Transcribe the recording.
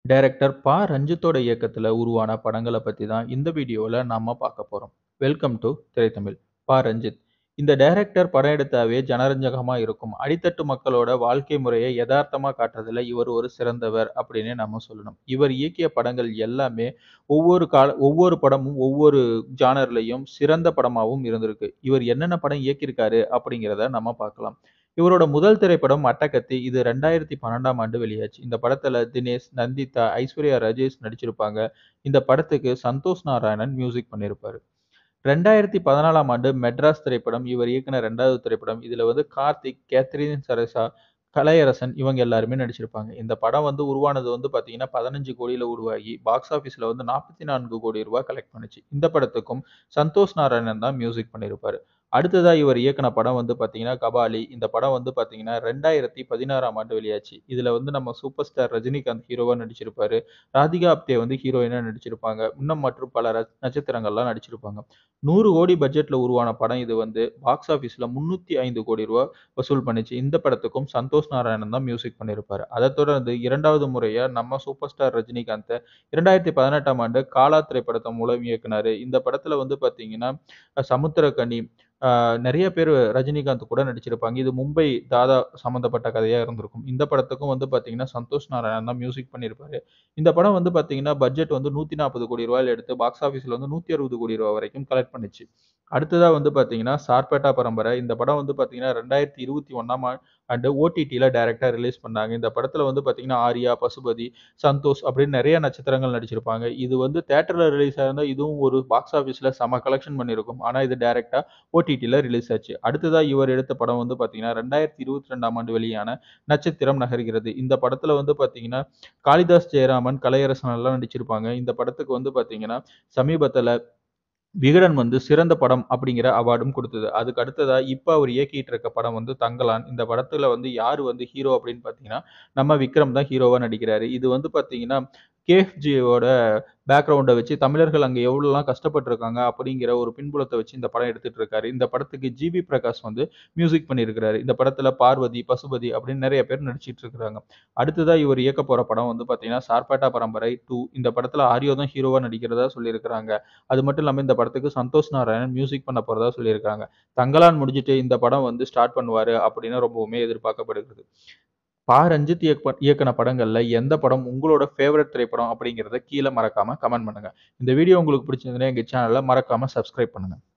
Director பா. ரஞ்சித்தோட இயக்கத்துல உருவான படங்கள பத்தி தான் இந்த வீடியோல நாம பார்க்க போறோம். Welcome to Thiraitamil. பா. ரஞ்சித் இந்த டைரக்டர் படம் எடுத்தாவே ஜனரஞ்சகமா இருக்கும். அடித்தட்டு மக்களோட வாழ்க்கை முறைய எதார்த்தமா காட்டுறதுல இவர் ஒரு சிறந்தவர் அப்படின்னே நாம சொல்லணும். இவர் இயக்கிய படங்கள் எல்லாமே ஒவ்வொரு கால ஒவ்வொரு படமும் ஒவ்வொரு ஜானர்லயும் சிறந்த படமாவும் இருந்திருக்கு. இவர் என்னென்ன படம் இயக்கியிருக்காரு அப்படிங்கிறத நம்ம பார்க்கலாம். இவரோட முதல் திரைப்படம் அட்டகத்தி. இது 2012ஆம் ஆண்டு வெளியாச்சு. இந்த படத்துல தினேஷ், நந்திதா, ஐஸ்வர்யா ராஜேஷ் நடிச்சிருப்பாங்க. இந்த படத்துக்கு சந்தோஷ் நாராயணன் மியூசிக் பண்ணியிருப்பாரு. 2014ஆம் ஆண்டு மெட்ராஸ் திரைப்படம் இவர் இயக்குன 2வது திரைப்படம். இதுல வந்து கார்த்திக், கேத்ரின் தெரசா, கலையரசன் இவங்க எல்லாருமே நடிச்சிருப்பாங்க. இந்த படம் வந்து உருவானது வந்து பார்த்தீங்கன்னா 15 கோடியில உருவாகி பாக்ஸ் ஆஃபிஸ்ல வந்து 44 கோடி ரூபாய் கலெக்ட் பண்ணுச்சு. இந்த படத்துக்கும் சந்தோஷ் நாராயணன் தான் மியூசிக் பண்ணியிருப்பாரு. அடுத்ததா இவர் இயக்குன படம் வந்து பார்த்தீங்கன்னா கபாலி. இந்த படம் வந்து பார்த்தீங்கன்னா 2016ஆம் ஆண்டு வெளியாச்சு. இதுல வந்து நம்ம சூப்பர் ஸ்டார் ரஜினிகாந்த் ஹீரோவா நடிச்சிருப்பாரு. ராதிகா ஆப்தே வந்து ஹீரோயினா நடிச்சிருப்பாங்க. இன்னும் மற்றும் பல ர நட்சத்திரங்கள்லாம் நடிச்சிருப்பாங்க. 100 கோடி பட்ஜெட்ல உருவான படம் இது வந்து பாக்ஸ் ஆஃபிஸ்ல 305 கோடி ரூபாய் வசூல் பண்ணுச்சு. இந்த படத்துக்கும் சந்தோஷ் நாராயணன் தான் மியூசிக் பண்ணியிருப்பாரு. அதைத் தொடர்ந்து 2வது முறையா நம்ம சூப்பர் ஸ்டார் ரஜினிகாந்த 2018ஆம் ஆண்டு காலா திரைப்படத்த மூலம் இயக்குனாரு. இந்த படத்துல வந்து பார்த்தீங்கன்னா சமுத்திரக்கனி ஆ நெறைய பேரு ரஜினிகாந்த் கூட நடிச்சிருப்பாங்க. இது மும்பை தாதா சம்மந்தப்பட்ட கதையா இருந்திருக்கும். இந்த படத்துக்கும் வந்து பார்த்தீங்கன்னா சந்தோஷ் நாராயணன் தான் மியூசிக் பண்ணியிருப்பாரு. இந்த படம் வந்து பார்த்தீங்கன்னா பட்ஜெட் வந்து 140 கோடி ரூபாயில எடுத்து பாக்ஸ் ஆஃபிஸ்ல வந்து 160 கோடி ரூபாய் வரைக்கும் கலெக்ட் பண்ணுச்சு. அடுத்ததா வந்து பார்த்தீங்கன்னா சார்பேட்டா பரம்பரை. இந்த படம் வந்து பார்த்தீங்கன்னா 2021ஆம் ஆண்டு ஓடிடில டைரக்ட்டா ரிலீஸ் பண்ணாங்க. இந்த படத்துல வந்து பார்த்தீங்கன்னா ஆர்யா, பசுபதி, சந்தோஷ் அப்படின்னு நெறைய நட்சத்திரங்கள் நடிச்சிருப்பாங்க. இது வந்து தியேட்டர்ல ரிலீஸ் ஆயிருந்தா இதுவும் ஒரு பாக்ஸ் ஆஃபிஸ்ல செம கலெக்ஷன் பண்ணியிருக்கும். ஆனா இது டைரக்ட்டா ஓடிடில ரிலீஸ் ஆச்சு. அடுத்ததா இவர் எடுத்த படம் வந்து பார்த்தீங்கன்னா 2022ஆம் ஆண்டு வெளியான நட்சத்திரம் நகர்கிறது. இந்த படத்துல வந்து பார்த்தீங்கன்னா காளிதாஸ் ஜெயராமன், கலையரசன் எல்லாம் நடிச்சிருப்பாங்க. இந்த படத்துக்கு வந்து பார்த்தீங்கன்னா சமீபத்துல விகடன் வந்து சிறந்த படம் அப்படிங்கிற அவார்டும் குடுத்தது. அதுக்கு அடுத்ததா இப்ப அவர் இயக்கிட்டு இருக்க படம் வந்து தங்கலான். இந்த படத்துல வந்து யாரு வந்து ஹீரோ அப்படின்னு பார்த்தீங்கன்னா நம்ம விக்ரம் தான் ஹீரோவா நடிக்கிறாரு. இது வந்து பார்த்தீங்கன்னா கேஎஃப்ஜியோட பேக்கிரவுண்ட வச்சு தமிழர்கள் அங்க எவ்வளவுலாம் கஷ்டப்பட்டுருக்காங்க அப்படிங்கிற ஒரு பின்புலத்த வச்சு இந்த படம் எடுத்துட்டு இருக்காரு. இந்த படத்துக்கு ஜி.வி. பிரகாஷ் வந்து மியூசிக் பண்ணியிருக்கிறாரு. இந்த படத்துல பார்வதி, பசுபதி அப்படின்னு நெறைய பேர் நடிச்சிட்டு இருக்காங்க. அடுத்ததா இவர் இயக்கப் போற படம் வந்து பார்த்தீங்கன்னா சார்பேட்டா பரம்பரை 2. இந்த படத்துல ஆரியோ தான் ஹீரோவா நடிக்கிறதா சொல்லியிருக்காங்க. அது மட்டும் இல்லாம இந்த படத்துக்கு சந்தோஷ் நாராயணன் மியூசிக் பண்ண போறதா சொல்லியிருக்காங்க. தங்கலான் முடிஞ்சுட்டு இந்த படம் வந்து ஸ்டார்ட் பண்ணுவாரு அப்படின்னு ரொம்பவுமே எதிர்பார்க்கப்படுகிறது. பா. ரஞ்சித் இயக்க இயக்குன படங்கள்ல எந்த படம் உங்களோட ஃபேவரைட் திரைப்படம் அப்படிங்கிறத கீழ மறக்காம கமெண்ட் பண்ணுங்க. இந்த வீடியோ உங்களுக்கு பிடிச்சிருந்ததுன்னா எங்க சேனல மறக்காம சப்ஸ்கிரைப் பண்ணுங்க.